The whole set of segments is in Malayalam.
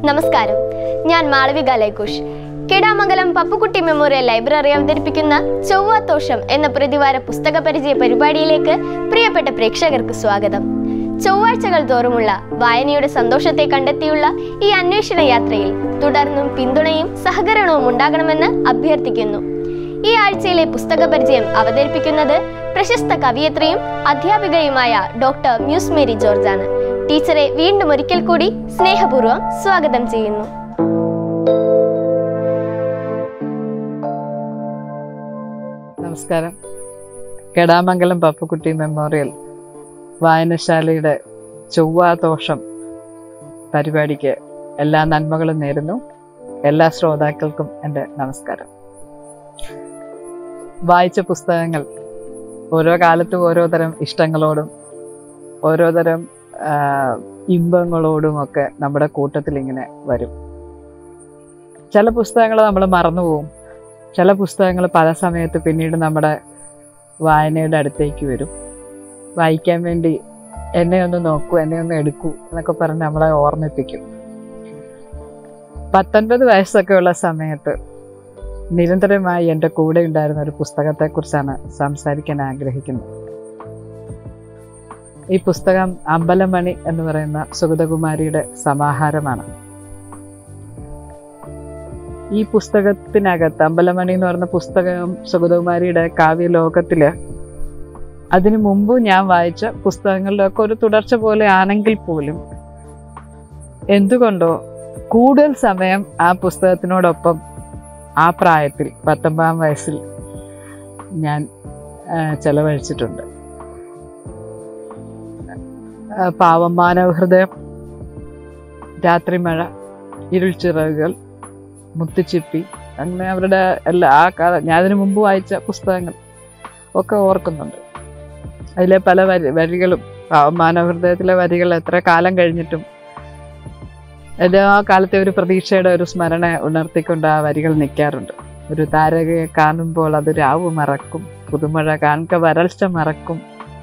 നമസ്കാരം ഞാൻ മാളവിക ലൈകുഷ് കേടാമംഗലം പപ്പുക്കുട്ടി മെമ്മോറിയൽ ലൈബ്രറി അവതരിപ്പിക്കുന്ന ചൊവ്വാത്തോഷം എന്ന പ്രതിവാര പുസ്തക പരിചയ പരിപാടിയിലേക്ക് പ്രിയപ്പെട്ട പ്രേക്ഷകർക്ക് സ്വാഗതം ചൊവ്വാഴ്ചകൾ തോറുമുള്ള വായനയുടെ സന്തോഷത്തെ കണ്ടെത്തിയുള്ള ഈ അന്വേഷണ യാത്രയിൽ തുടർന്നും പിന്തുണയും സഹകരണവും ഉണ്ടാകണമെന്ന് അഭ്യർത്ഥിക്കുന്നു ഈ ആഴ്ചയിലെ പുസ്തക പരിചയം അവതരിപ്പിക്കുന്നത് പ്രശസ്ത കവിയത്രിയും അധ്യാപികയുമായ ഡോക്ടർ മ്യൂസ് മേരി ജോർജാണ് ടീച്ചറെ വീണ്ടും ഒരിക്കൽ കൂടി സ്നേഹപൂർവ്വം സ്വാഗതം ചെയ്യുന്നു നമസ്കാരം കെടാമംഗലം പപ്പുക്കുട്ടി മെമ്മോറിയൽ വായനശാലയുടെ ചൊവ്വാദോഷം പരിപാടിക്ക് എല്ലാ നന്മകളും നേരുന്നു എല്ലാ ശ്രോതാക്കൾക്കും എൻ്റെ നമസ്കാരം വായിച്ച പുസ്തകങ്ങൾ ഓരോ കാലത്തും ഓരോ തരം ഇഷ്ടങ്ങളോടും ഓരോ തരം ആ, ഇമ്പങ്ങളോടുമൊക്കെ നമ്മുടെ കൂട്ടത്തിൽ ഇങ്ങനെ വരും ചില പുസ്തകങ്ങൾ നമ്മൾ മറന്നുപോകും ചില പുസ്തകങ്ങൾ പല സമയത്ത് പിന്നീട് നമ്മുടെ വായനയുടെ അടുത്തേക്ക് വരും വായിക്കാൻ വേണ്ടി എന്നെ ഒന്ന് നോക്കൂ എന്നെ ഒന്ന് എടുക്കൂ എന്നൊക്കെ പറഞ്ഞ് നമ്മളെ ഓർമ്മിപ്പിക്കും പത്തൊൻപത് വയസ്സൊക്കെ ഉള്ള സമയത്ത് നിരന്തരമായി എൻ്റെ കൂടെ ഉണ്ടായിരുന്ന ഒരു പുസ്തകത്തെക്കുറിച്ചാണ് സംസാരിക്കാൻ ആഗ്രഹിക്കുന്നത് ഈ പുസ്തകം അമ്പലമണി എന്ന് പറയുന്ന സുഗതകുമാരിയുടെ സമാഹാരമാണ് ഈ പുസ്തകത്തിനകത്ത് അമ്പലമണി എന്ന് പറയുന്ന പുസ്തകം സുഗതകുമാരിയുടെ കാവ്യലോകത്തില് അതിനു മുമ്പ് ഞാൻ വായിച്ച പുസ്തകങ്ങളിലൊക്കെ ഒരു തുടർച്ച പോലെ ആണെങ്കിൽ പോലും എന്തുകൊണ്ടോ കൂടുതൽ സമയം ആ പുസ്തകത്തിനോടൊപ്പം ആ പ്രായത്തിൽ പത്തൊമ്പതാം വയസ്സിൽ ഞാൻ ആ, ചെലവഴിച്ചിട്ടുണ്ട് ആ, പാവം മാനവഹൃദയം രാത്രിമഴ ഇരുൾച്ചിറകുകൾ മുത്തുച്ചിപ്പി അങ്ങനെ അവരുടെ എല്ലാ ആ കാല ഞാൻ അതിനു മുമ്പ് വായിച്ച പുസ്തകങ്ങൾ ഒക്കെ ഓർക്കുന്നുണ്ട് അതിലെ പല വരി വരികളും പാവം മാനവഹൃദയത്തിലെ വരികൾ എത്ര കാലം കഴിഞ്ഞിട്ടും എല്ലാ കാലത്തെ ഒരു പ്രതീക്ഷയുടെ ഒരു സ്മരണ ഉണർത്തിക്കൊണ്ട് ആ വരികൾ നിൽക്കാറുണ്ട് ഒരു താരകയെ കാണുമ്പോൾ അത് രാവ് മറക്കും പുതുമഴ കാണുക വരൾച്ച മറക്കും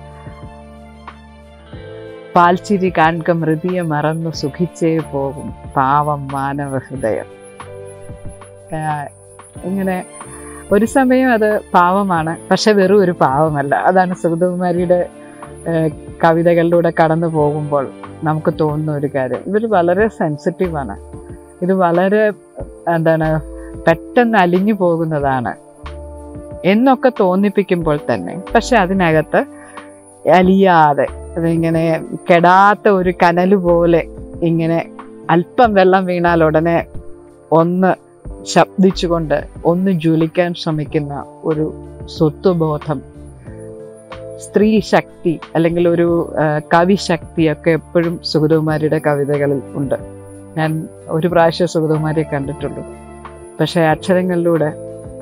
പാൽച്ചിരി കാണുക മൃതിയെ മറന്നു സുഖിച്ചേ പോകും പാവം മാനവ ഹൃദയം ആഹ് ഇങ്ങനെ ഒരു സമയം അത് പാവമാണ് പക്ഷെ വെറും ഒരു പാവമല്ല അതാണ് സുഗതകുമാരിയുടെ ആഹ് കവിതകളിലൂടെ കടന്നു പോകുമ്പോൾ നമുക്ക് തോന്നുന്ന ഒരു കാര്യം ഇവർ വളരെ സെൻസിറ്റീവാണ് ഇത് വളരെ എന്താണ് പെട്ടെന്ന് അലിഞ്ഞു പോകുന്നതാണ് എന്നൊക്കെ തോന്നിപ്പിക്കുമ്പോൾ തന്നെ പക്ഷെ അതിനകത്ത് അലിയാതെ അതിങ്ങനെ കെടാത്ത ഒരു കനല് പോലെ ഇങ്ങനെ അല്പം വെള്ളം വീണാൽ ഉടനെ ഒന്ന് ശബ്ദിച്ചുകൊണ്ട് ഒന്ന് ജ്വലിക്കാൻ ശ്രമിക്കുന്ന ഒരു സ്വത്വബോധം സ്ത്രീ ശക്തി അല്ലെങ്കിൽ ഒരു ആ, കവിശക്തി ഒക്കെ എപ്പോഴും സുഗതകുമാരിയുടെ കവിതകളിൽ ഉണ്ട് ഞാൻ ഒരു പ്രാവശ്യം സുഗതകുമാരിയെ കണ്ടിട്ടുള്ളൂ പക്ഷേ അക്ഷരങ്ങളിലൂടെ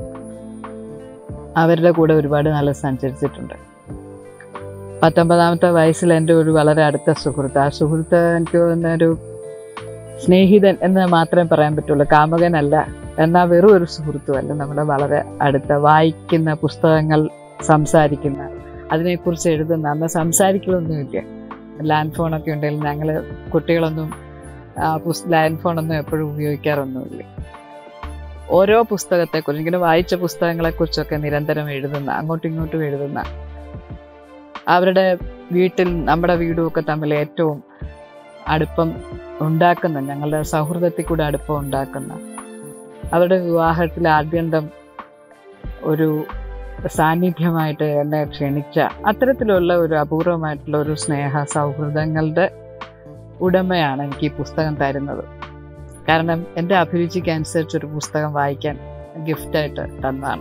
അവരുടെ കൂടെ ഒരുപാട് നാൾ സഞ്ചരിച്ചിട്ടുണ്ട് പത്തൊമ്പതാമത്തെ വയസ്സിൽ എൻ്റെ ഒരു വളരെ അടുത്ത സുഹൃത്ത് ആ സുഹൃത്ത് എനിക്ക് തോന്നുന്ന ഒരു സ്നേഹിതൻ എന്ന് മാത്രമേ പറയാൻ പറ്റുള്ളൂ കാമകനല്ല എന്നാൽ വെറും ഒരു സുഹൃത്തുമല്ല നമ്മുടെ വളരെ അടുത്ത വായിക്കുന്ന പുസ്തകങ്ങൾ സംസാരിക്കുന്ന അതിനെക്കുറിച്ച് എഴുതുന്ന അന്ന് സംസാരിക്കലൊന്നുമില്ല ലാൻഡ് ഫോണൊക്കെ ഉണ്ടെങ്കിൽ ഞങ്ങൾ കുട്ടികളൊന്നും ആ പുസ് ലാൻഡ് ഫോണൊന്നും എപ്പോഴും ഉപയോഗിക്കാറൊന്നുമില്ല ഓരോ പുസ്തകത്തെക്കുറിച്ച് ഇങ്ങനെ വായിച്ച പുസ്തകങ്ങളെക്കുറിച്ചൊക്കെ നിരന്തരം എഴുതുന്ന അങ്ങോട്ടും ഇങ്ങോട്ടും എഴുതുന്ന അവരുടെ വീട്ടിൽ നമ്മുടെ വീടും ഒക്കെ തമ്മിൽ ഏറ്റവും അടുപ്പം ഉണ്ടാക്കുന്ന ഞങ്ങളുടെ സൗഹൃദത്തിൽ കൂടെ അടുപ്പം ഉണ്ടാക്കുന്ന അവരുടെ വിവാഹത്തിൽ ആദ്യന്തം ഒരു സാന്നിധ്യമായിട്ട് എന്നെ ക്ഷണിച്ച അത്തരത്തിലുള്ള ഒരു അപൂർവമായിട്ടുള്ള ഒരു സ്നേഹ സൗഹൃദങ്ങളുടെ ഉടമയാണ് എനിക്ക് ഈ പുസ്തകം തരുന്നത് കാരണം എൻ്റെ അഭിരുചിക്ക് അനുസരിച്ച് ഒരു പുസ്തകം വായിക്കാൻ ഗിഫ്റ്റായിട്ട് തന്നതാണ്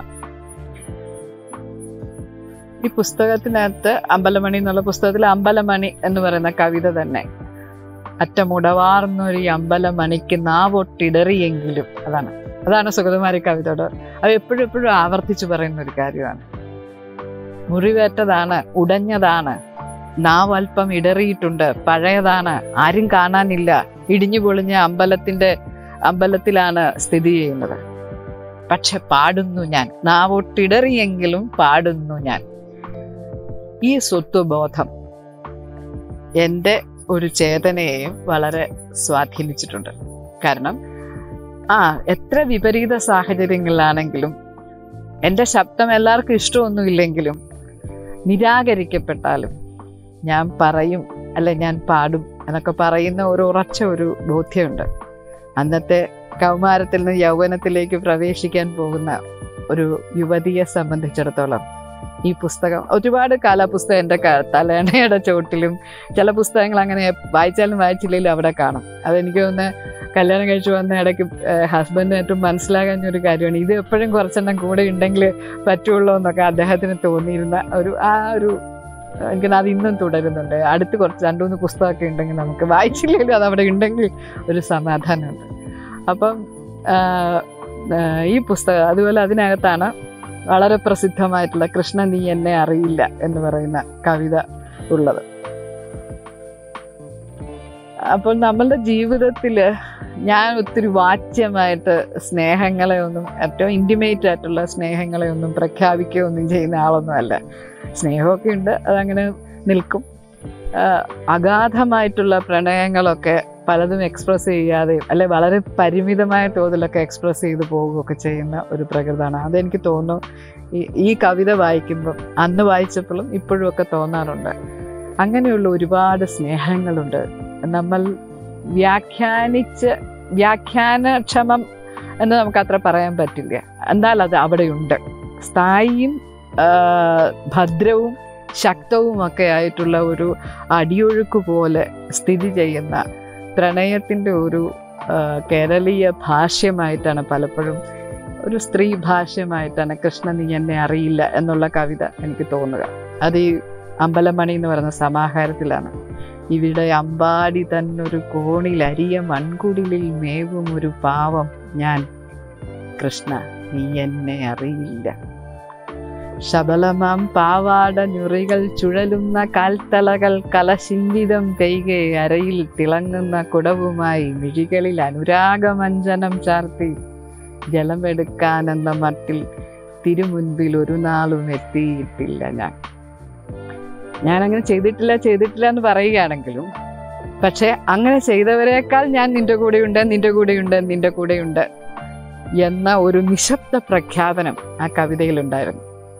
ഈ പുസ്തകത്തിനകത്ത് അമ്പലമണി എന്നുള്ള പുസ്തകത്തിൽ അമ്പലമണി എന്ന് പറയുന്ന കവിത തന്നെ അറ്റമുടവാർന്നൊരു ഈ അമ്പലമണിക്ക് നാവൊട്ടിടറിയെങ്കിലും അതാണ് അതാണ് സുഗതകുമാരി കവിതയോട് അത് എപ്പോഴും എപ്പോഴും ആവർത്തിച്ചു പറയുന്ന ഒരു കാര്യമാണ് മുറിവേറ്റതാണ് ഉടഞ്ഞതാണ് നാവ് അല്പം ഇടറിയിട്ടുണ്ട് പഴയതാണ് ആരും കാണാനില്ല ഇടിഞ്ഞു പൊളിഞ്ഞ അമ്പലത്തിന്റെ അമ്പലത്തിലാണ് സ്ഥിതി ചെയ്യുന്നത് പക്ഷെ പാടുന്നു ഞാൻ നാവൊട്ടിടറിയെങ്കിലും പാടുന്നു ഞാൻ ഈ സ്വത്വബോധം എൻ്റെ ഒരു ചേതനയെയും വളരെ സ്വാധീനിച്ചിട്ടുണ്ട് കാരണം ആ എത്ര വിപരീത സാഹചര്യങ്ങളിലാണെങ്കിലും എൻ്റെ ശബ്ദം എല്ലാവർക്കും ഇഷ്ടമൊന്നുമില്ലെങ്കിലും നിരാകരിക്കപ്പെട്ടാലും ഞാൻ പറയും അല്ലെ ഞാൻ പാടും എന്നൊക്കെ പറയുന്ന ഒരു ഉറച്ച ഒരു ബോധ്യമുണ്ട് അന്നത്തെ കൗമാരത്തിൽ നിന്ന് യൗവനത്തിലേക്ക് പ്രവേശിക്കാൻ പോകുന്ന ഒരു യുവതിയെ സംബന്ധിച്ചിടത്തോളം ഈ പുസ്തകം ഒരുപാട് കാലപുസ്തകം എൻ്റെ ക- തലേണയുടെ ചോട്ടിലും ചില പുസ്തകങ്ങൾ അങ്ങനെ വായിച്ചാലും വായിച്ചില്ലെങ്കിലും അവിടെ കാണും അതെനിക്ക് തോന്നുന്നു കല്യാണം കഴിച്ചു വന്ന ഇടയ്ക്ക് ഹസ്ബൻഡിന് ഏറ്റവും മനസ്സിലാകാൻ ഒരു കാര്യമാണ് ഇത് എപ്പോഴും കുറച്ചെണ്ണം കൂടെ ഉണ്ടെങ്കിൽ പറ്റുള്ളൂ എന്നൊക്കെ അദ്ദേഹത്തിന് തോന്നിയിരുന്ന ഒരു ആ ഒരു എനിക്ക് അത് ഇന്നും തുടരുന്നുണ്ട് അടുത്ത് കുറച്ച് രണ്ടു മൂന്ന് പുസ്തകമൊക്കെ ഉണ്ടെങ്കിൽ നമുക്ക് വായിച്ചില്ലെങ്കിലും അത് അവിടെ ഉണ്ടെങ്കിൽ ഒരു സമാധാനമുണ്ട് അപ്പം ആ, ആ, ഈ പുസ്തകം അതുപോലെ അതിനകത്താണ് വളരെ പ്രസിദ്ധമായിട്ടുള്ള കൃഷ്ണ നീ എന്നെ അറിയില്ല എന്ന് പറയുന്ന കവിത ഉള്ളത് അപ്പോൾ നമ്മളുടെ ജീവിതത്തിൽ ഞാൻ ഒത്തിരി വാച്യമായിട്ട് സ്നേഹങ്ങളെ ഒന്നും ഏറ്റവും ഇൻറ്റിമേറ്റ് ആയിട്ടുള്ള സ്നേഹങ്ങളെ ഒന്നും പ്രഖ്യാപിക്കുകയൊന്നും ചെയ്യുന്ന ആളൊന്നും അല്ല സ്നേഹമൊക്കെ ഉണ്ട് അതങ്ങനെ നിൽക്കും ആഹ് അഗാധമായിട്ടുള്ള പ്രണയങ്ങളൊക്കെ പലതും എക്സ്പ്രസ് ചെയ്യാതെയും അല്ലെ വളരെ പരിമിതമായ തോതിലൊക്കെ എക്സ്പ്രസ് ചെയ്ത് പോവുകയൊക്കെ ചെയ്യുന്ന ഒരു പ്രകൃതമാണ് അതെനിക്ക് തോന്നുന്നു ഈ ഈ കവിത വായിക്കുമ്പം അന്ന് വായിച്ചപ്പോഴും ഇപ്പോഴും ഒക്കെ തോന്നാറുണ്ട് അങ്ങനെയുള്ള ഒരുപാട് സ്നേഹങ്ങളുണ്ട് നമ്മൾ വ്യാഖ്യാനിച്ച് വ്യാഖ്യാനക്ഷമം എന്ന് നമുക്ക് അത്ര പറയാൻ പറ്റില്ല എന്നാൽ അത് അവിടെയുണ്ട് സ്ഥായിയും ആ, ഭദ്രവും ശക്തവും ഒക്കെ ആയിട്ടുള്ള ഒരു അടിയൊഴുക്ക് പോലെ സ്ഥിതി ചെയ്യുന്ന പ്രണയത്തിൻ്റെ ഒരു ആ, കേരളീയ ഭാഷ്യമായിട്ടാണ് പലപ്പോഴും ഒരു സ്ത്രീ ഭാഷ്യമായിട്ടാണ് കൃഷ്ണ നീ എന്നെ അറിയില്ല എന്നുള്ള കവിത എനിക്ക് തോന്നുക അത് ഈ അമ്പലമണി എന്ന് പറയുന്ന സമാഹാരത്തിലാണ് ഇവിടെ അമ്പാടി തന്നൊരു കോണിൽ അരിയ മൺകുടിലിൽ മേവും ഒരു പാവം ഞാൻ കൃഷ്ണ നീ എന്നെ അറിയില്ല ശബളമാം പാവാട ഞുറികൾ ചുഴലുന്ന കാൽത്തളകൾ കലശിഞ്ചിതം പെയ്കെ അരയിൽ തിളങ്ങുന്ന കുടവുമായി മിഴികളിൽ അനുരാഗമഞ്ജനം ചാർത്തി ജലമെടുക്കാനെന്ന മട്ടിൽ തിരുമുൻപിൽ ഒരു നാളും എത്തിയിട്ടില്ല ഞാൻ ഞാൻ അങ്ങനെ ചെയ്തിട്ടില്ല ചെയ്തിട്ടില്ല എന്ന് പറയുകയാണെങ്കിലും പക്ഷെ അങ്ങനെ ചെയ്തവരെക്കാൾ ഞാൻ നിന്റെ കൂടെയുണ്ട് നിന്റെ കൂടെയുണ്ട് നിന്റെ കൂടെയുണ്ട് എന്ന ഒരു നിശബ്ദ പ്രഖ്യാപനം ആ കവിതയിലുണ്ടായിരുന്നു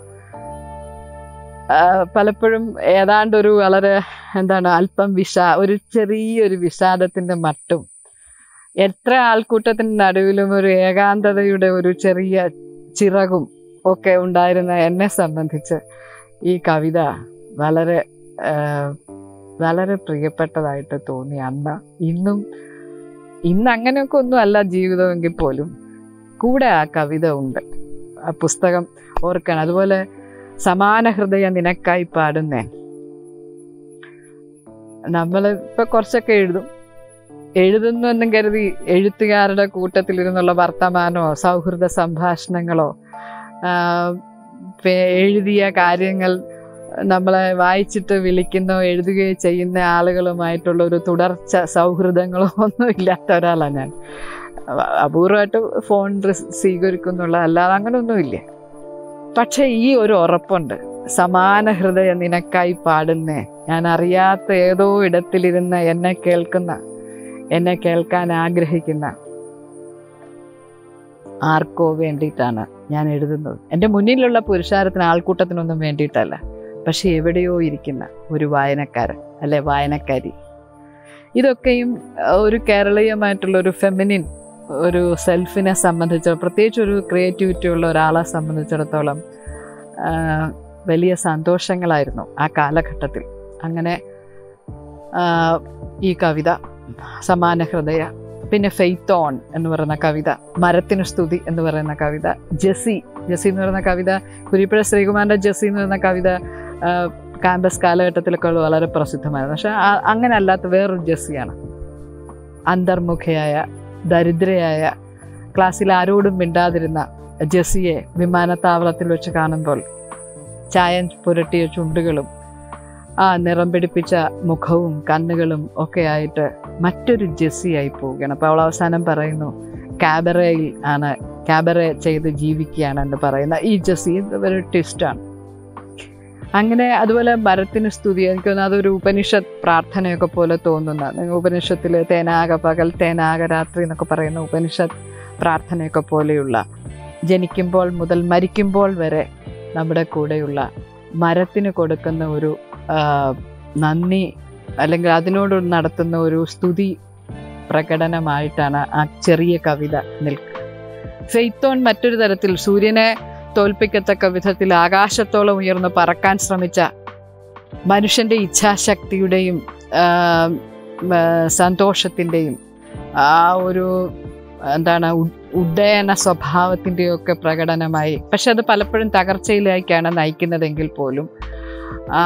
ആ, പലപ്പോഴും ഏതാണ്ട് ഒരു വളരെ എന്താണ് അല്പം വിഷാ ഒരു ചെറിയൊരു വിഷാദത്തിന്റെ മട്ടും എത്ര ആൾക്കൂട്ടത്തിന് നടുവിലും ഒരു ഏകാന്തതയുടെ ഒരു ചെറിയ ചിറകും ഒക്കെ ഉണ്ടായിരുന്ന എന്നെ സംബന്ധിച്ച് ഈ കവിത വളരെ ആ, വളരെ പ്രിയപ്പെട്ടതായിട്ട് തോന്നി അന്ന് ഇന്നും ഇന്ന് അങ്ങനെയൊക്കെ ഒന്നും അല്ല ജീവിതമെങ്കിൽ പോലും കൂടെ ആ കവിത ഉണ്ട് ആ പുസ്തകം ഓർക്കണം അതുപോലെ സമാന ഹൃദയ നിനക്കായി പാടുന്നേ നമ്മൾ ഇപ്പൊ കുറച്ചൊക്കെ എഴുതും എഴുതുന്നു എന്നും കരുതി എഴുത്തുകാരുടെ കൂട്ടത്തിലിരുന്നുള്ള വർത്തമാനമോ സൗഹൃദ സംഭാഷണങ്ങളോ ആ, പേ- എഴുതിയ കാര്യങ്ങൾ നമ്മളെ വായിച്ചിട്ട് വിളിക്കുന്നോ എഴുതുകയോ ചെയ്യുന്ന ആളുകളുമായിട്ടുള്ള ഒരു തുടർച്ച സൗഹൃദങ്ങളോ ഒന്നും ഇല്ലാത്ത ഒരാളാണ് ഞാൻ അ- അപൂർവമായിട്ട് ഫോൺ റിസ് സ്വീകരിക്കുന്നുള്ള അല്ലാതെ അങ്ങനെയൊന്നുമില്ല പക്ഷെ ഈ ഒരു ഉറപ്പുണ്ട് സമാന ഹൃദയ നിനക്കായി പാടുന്നേ ഞാൻ അറിയാത്ത ഏതോ ഇടത്തിലിരുന്ന് എന്നെ കേൾക്കുന്ന എന്നെ കേൾക്കാൻ ആഗ്രഹിക്കുന്ന ആർക്കോ വേണ്ടിയിട്ടാണ് ഞാൻ എഴുതുന്നത് എൻ്റെ മുന്നിലുള്ള പുരുഷാരത്തിന് ആൾക്കൂട്ടത്തിനൊന്നും വേണ്ടിയിട്ടല്ല പക്ഷെ എവിടെയോ ഇരിക്കുന്ന ഒരു വായനക്കാരൻ അല്ലെ വായനക്കാരി ഇതൊക്കെയും അഹ്, ഒരു കേരളീയമായിട്ടുള്ള ഒരു ഫെമിനിൻ ഒരു സെൽഫിനെ സംബന്ധിച്ച് പ്രത്യേകിച്ച് ഒരു ക്രിയേറ്റിവിറ്റി ഉള്ള ഒരാളെ സംബന്ധിച്ചിടത്തോളം ആ, വലിയ സന്തോഷങ്ങളായിരുന്നു ആ കാലഘട്ടത്തിൽ അങ്ങനെ ആ, ഈ കവിത സമാന ഹൃദയ പിന്നെ ഫെയ്ത്ത് ഓൺ എന്ന് പറയുന്ന കവിത മരത്തിന് സ്തുതി എന്ന് പറയുന്ന കവിത ജെസി ജെസി എന്ന് പറയുന്ന കവിത കുരിപ്പുഴ ശ്രീകുമാറിൻ്റെ ജെസി എന്ന് പറയുന്ന കവിത ആ, ക്യാമ്പസ് കാലഘട്ടത്തിലൊക്കെ വളരെ പ്രസിദ്ധമായിരുന്നു പക്ഷെ ആ- അങ്ങനെ അല്ലാത്ത വേറൊരു ജെസ്സിയാണ് അന്തർമുഖയായ ദരിദ്രയായ ക്ലാസ്സിൽ ആരോടും മിണ്ടാതിരുന്ന ജെസ്സിയെ വിമാനത്താവളത്തിൽ വെച്ച് കാണുമ്പോൾ ചായം പുരട്ടിയ ചുണ്ടുകളും ആ നിറം പിടിപ്പിച്ച മുഖവും കണ്ണുകളും ഒക്കെ ആയിട്ട് മറ്റൊരു ജെസ്സിയായി പോവുകയാണ് അപ്പോൾ അവൾ അവസാനം പറയുന്നു ക്യാബറയിൽ ആണ് ക്യാബറ ചെയ്ത് ജീവിക്കുകയാണ് എന്ന് പറയുന്ന ഈ ജെസ്സി ഒരു ട്വിസ്റ്റാണ് അങ്ങനെ അതുപോലെ മരത്തിന് സ്തുതി എനിക്ക് തോന്നുന്നു അതൊരു ഉപനിഷത്ത് പ്രാർത്ഥനയൊക്കെ പോലെ തോന്നുന്ന നിങ്ങൾ ഉപനിഷത്തിൽ തേനാക പകൽ തേനാക രാത്രി എന്നൊക്കെ പറയുന്ന ഉപനിഷത്ത് പ്രാർത്ഥനയൊക്കെ പോലെയുള്ള ജനിക്കുമ്പോൾ മുതൽ മരിക്കുമ്പോൾ വരെ നമ്മുടെ കൂടെയുള്ള മരത്തിന് കൊടുക്കുന്ന ഒരു ആ, നന്ദി അല്ലെങ്കിൽ അതിനോട് നടത്തുന്ന ഒരു സ്തുതി പ്രകടനമായിട്ടാണ് ആ ചെറിയ കവിത നിൽക്കുക ഫെയ്ത്തോൺ മറ്റൊരു തരത്തിൽ സൂര്യനെ തോൽപ്പിക്കത്തക്ക വിധത്തിൽ ആകാശത്തോളം ഉയർന്ന് പറക്കാൻ ശ്രമിച്ച മനുഷ്യൻ്റെ ഇച്ഛാശക്തിയുടെയും ആ, ആ, സന്തോഷത്തിൻ്റെയും ആ ഒരു എന്താണ് ഉ- ഉഡ്ഡയന സ്വഭാവത്തിൻ്റെയും ഒക്കെ പ്രകടനമായി പക്ഷെ അത് പലപ്പോഴും തകർച്ചയിലേക്കാണ് നയിക്കുന്നതെങ്കിൽ പോലും ആ,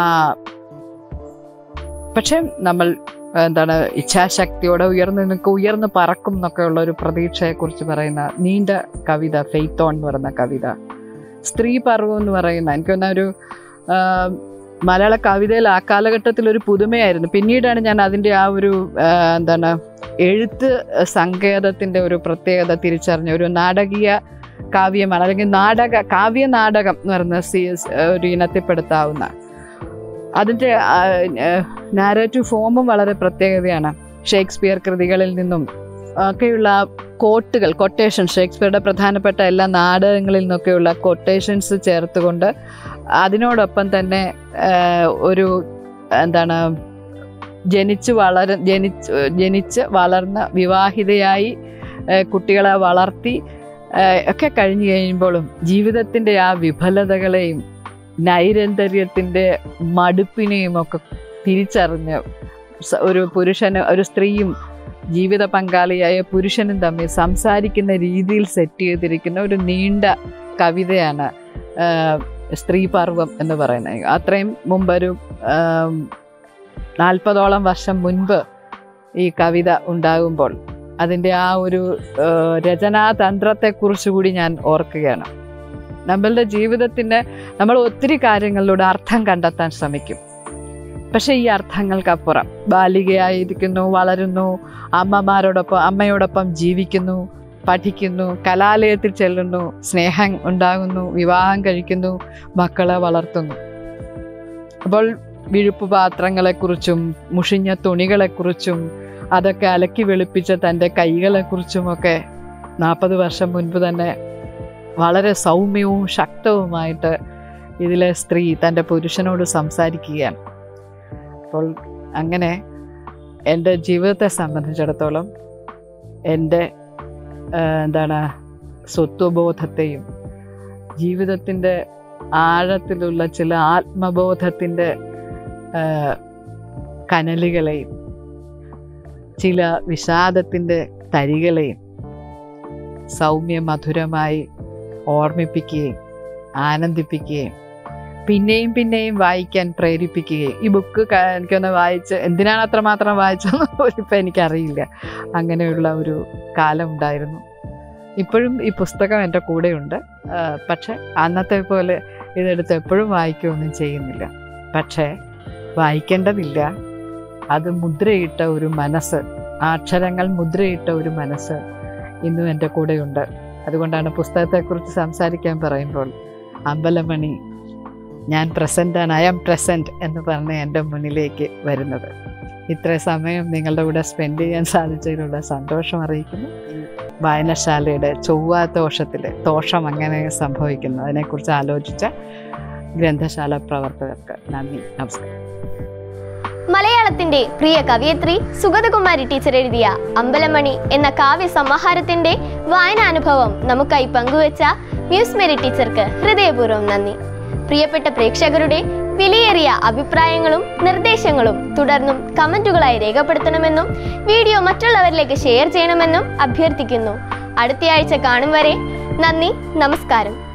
പക്ഷെ നമ്മൾ എന്താണ് ഇച്ഛാശക്തിയോടെ ഉയർന്ന് നിൽക്കും ഉയർന്ന് പറക്കും എന്നൊക്കെയുള്ള ഒരു പ്രതീക്ഷയെക്കുറിച്ച് പറയുന്ന നീണ്ട കവിത ഫെയ്ത്തോൺ എന്ന് പറയുന്ന കവിത സ്ത്രീ പർവ്വം എന്ന് പറയുന്ന എനിക്ക് തോന്നുന്ന ഒരു ആ, മലയാള കവിതയിൽ ആ കാലഘട്ടത്തിൽ ഒരു പുതുമയായിരുന്നു പിന്നീടാണ് ഞാൻ അതിൻ്റെ ആ ഒരു ആ, എന്താണ് എഴുത്ത് സങ്കേതത്തിൻ്റെ ഒരു പ്രത്യേകത തിരിച്ചറിഞ്ഞ ഒരു നാടകീയ കാവ്യമാണ് അല്ലെങ്കിൽ നാടക കാവ്യ നാടകം എന്ന് പറയുന്ന സി ഒരു ഇനത്തിൽപ്പെടുത്താവുന്ന അതിൻ്റെ നാരേറ്റീവ് ഫോമും വളരെ പ്രത്യേകതയാണ് ഷേക്സ്പിയർ കൃതികളിൽ നിന്നും ഒക്കെയുള്ള കോട്ടുകൾ കൊട്ടേഷൻ ഷേക്സ്പിയറുടെ പ്രധാനപ്പെട്ട എല്ലാ നാടകങ്ങളിൽ നിന്നൊക്കെയുള്ള കൊട്ടേഷൻസ് ചേർത്തുകൊണ്ട് അതിനോടൊപ്പം തന്നെ ആ, ഒരു എന്താണ് ജനിച്ച് വളര ജനിച്ച് ജനിച്ച് വളർന്ന് വിവാഹിതയായി ആ, കുട്ടികളെ വളർത്തി ആ, ഒക്കെ കഴിഞ്ഞു കഴിയുമ്പോഴും ജീവിതത്തിൻ്റെ ആ വിഫലതകളെയും നൈരന്തര്യത്തിൻ്റെ മടുപ്പിനെയും ഒക്കെ തിരിച്ചറിഞ്ഞ് സ- ഒരു പുരുഷന് ഒരു സ്ത്രീയും ജീവിത പങ്കാളിയായ പുരുഷനും തമ്മിൽ സംസാരിക്കുന്ന രീതിയിൽ സെറ്റ് ചെയ്തിരിക്കുന്ന ഒരു നീണ്ട കവിതയാണ് ആ, സ്ത്രീ പർവം എന്ന് പറയുന്നത് അത്രയും മുമ്പൊരു ആം, നാൽപ്പതോളം വർഷം മുൻപ് ഈ കവിത ഉണ്ടാകുമ്പോൾ അതിൻ്റെ ആ ഒരു ആ, രചനാതന്ത്രത്തെക്കുറിച്ച് കൂടി ഞാൻ ഓർക്കുകയാണ് നമ്മളുടെ ജീവിതത്തിൻ്റെ നമ്മൾ ഒത്തിരി കാര്യങ്ങളിലൂടെ അർത്ഥം കണ്ടെത്താൻ ശ്രമിക്കും പക്ഷേ ഈ അർത്ഥങ്ങൾക്കപ്പുറം ബാലികയായിരിക്കുന്നു വളരുന്നു അമ്മമാരോടൊപ്പം അമ്മയോടൊപ്പം ജീവിക്കുന്നു പഠിക്കുന്നു കലാലയത്തിൽ ചെല്ലുന്നു സ്നേഹം ഉണ്ടാകുന്നു വിവാഹം കഴിക്കുന്നു മക്കളെ വളർത്തുന്നു അപ്പോൾ വിഴുപ്പ് പാത്രങ്ങളെക്കുറിച്ചും മുഷിഞ്ഞ തുണികളെക്കുറിച്ചും അതൊക്കെ അലക്കി വെളുപ്പിച്ച തൻ്റെ കൈകളെക്കുറിച്ചുമൊക്കെ നാൽപ്പത് വർഷം മുൻപ് തന്നെ വളരെ സൗമ്യവും ശക്തവുമായിട്ട് ഇതിലെ സ്ത്രീ തൻ്റെ പുരുഷനോട് സംസാരിക്കുകയാണ് അപ്പോൾ അങ്ങനെ എൻ്റെ ജീവിതത്തെ സംബന്ധിച്ചിടത്തോളം എൻ്റെ ആ, എന്താണ് സ്വത്വബോധത്തെയും ജീവിതത്തിൻ്റെ ആഴത്തിലുള്ള ചില ആത്മബോധത്തിൻ്റെ ആ, കനലുകളെയും ചില വിഷാദത്തിൻ്റെ തരികളെയും സൗമ്യ മധുരമായി ഓർമ്മിപ്പിക്കുകയും ആനന്ദിപ്പിക്കുകയും പിന്നെയും പിന്നെയും വായിക്കാൻ പ്രേരിപ്പിക്കുകയും ഈ ബുക്ക് ക- എനിക്കൊന്ന് വായിച്ച് എന്തിനാണ് അത്രമാത്രം വായിച്ചതെന്ന് പോലും ഇപ്പം എനിക്കറിയില്ല അങ്ങനെയുള്ള ഒരു കാലം ഉണ്ടായിരുന്നു ഇപ്പോഴും ഈ പുസ്തകം എൻ്റെ കൂടെയുണ്ട് ആ, പക്ഷെ അന്നത്തെ പോലെ ഇതെടുത്ത് എപ്പോഴും വായിക്കുകയൊന്നും ചെയ്യുന്നില്ല പക്ഷേ വായിക്കേണ്ടതില്ല അത് മുദ്രയിട്ട ഒരു മനസ്സ് ആ അക്ഷരങ്ങൾ മുദ്രയിട്ട ഒരു മനസ്സ് ഇന്നും എൻ്റെ കൂടെയുണ്ട് അതുകൊണ്ടാണ് പുസ്തകത്തെക്കുറിച്ച് സംസാരിക്കാൻ പറയുമ്പോൾ അമ്പലമണി ഞാൻ പ്രസൻ്റാണ് ഐ ആം പ്രസൻറ്റ് എന്ന് പറഞ്ഞ് എൻ്റെ മുന്നിലേക്ക് വരുന്നത് ഇത്ര സമയം നിങ്ങളുടെ കൂടെ സ്പെൻഡ് ചെയ്യാൻ സാധിച്ചതിലുള്ള സന്തോഷം അറിയിക്കുന്നു ഈ വായനശാലയുടെ ചൊവ്വ ദോഷത്തിൽ ദോഷം അങ്ങനെ സംഭവിക്കുന്നു അതിനെക്കുറിച്ച് ആലോചിച്ച ഗ്രന്ഥശാല പ്രവർത്തകർക്ക് നന്ദി നമസ്കാരം മലയാളത്തിന്റെ പ്രിയ കവയിത്രി സുഗതകുമാരി ടീച്ചർ എഴുതിയ അമ്പലമണി എന്ന കാവ്യ സമാഹാരത്തിന്റെ വായനാനുഭവം നമുക്കായി പങ്കുവച്ച മ്യൂസ് മേരി ടീച്ചർക്ക് ഹൃദയപൂർവ്വം നന്ദി പ്രിയപ്പെട്ട പ്രേക്ഷകരുടെ വിലയേറിയ അഭിപ്രായങ്ങളും നിർദ്ദേശങ്ങളും തുടർന്നും കമന്റുകളായി രേഖപ്പെടുത്തണമെന്നും വീഡിയോ മറ്റുള്ളവരിലേക്ക് ഷെയർ ചെയ്യണമെന്നും അഭ്യർത്ഥിക്കുന്നു അടുത്തയാഴ്ച കാണും വരെ നന്ദി നമസ്കാരം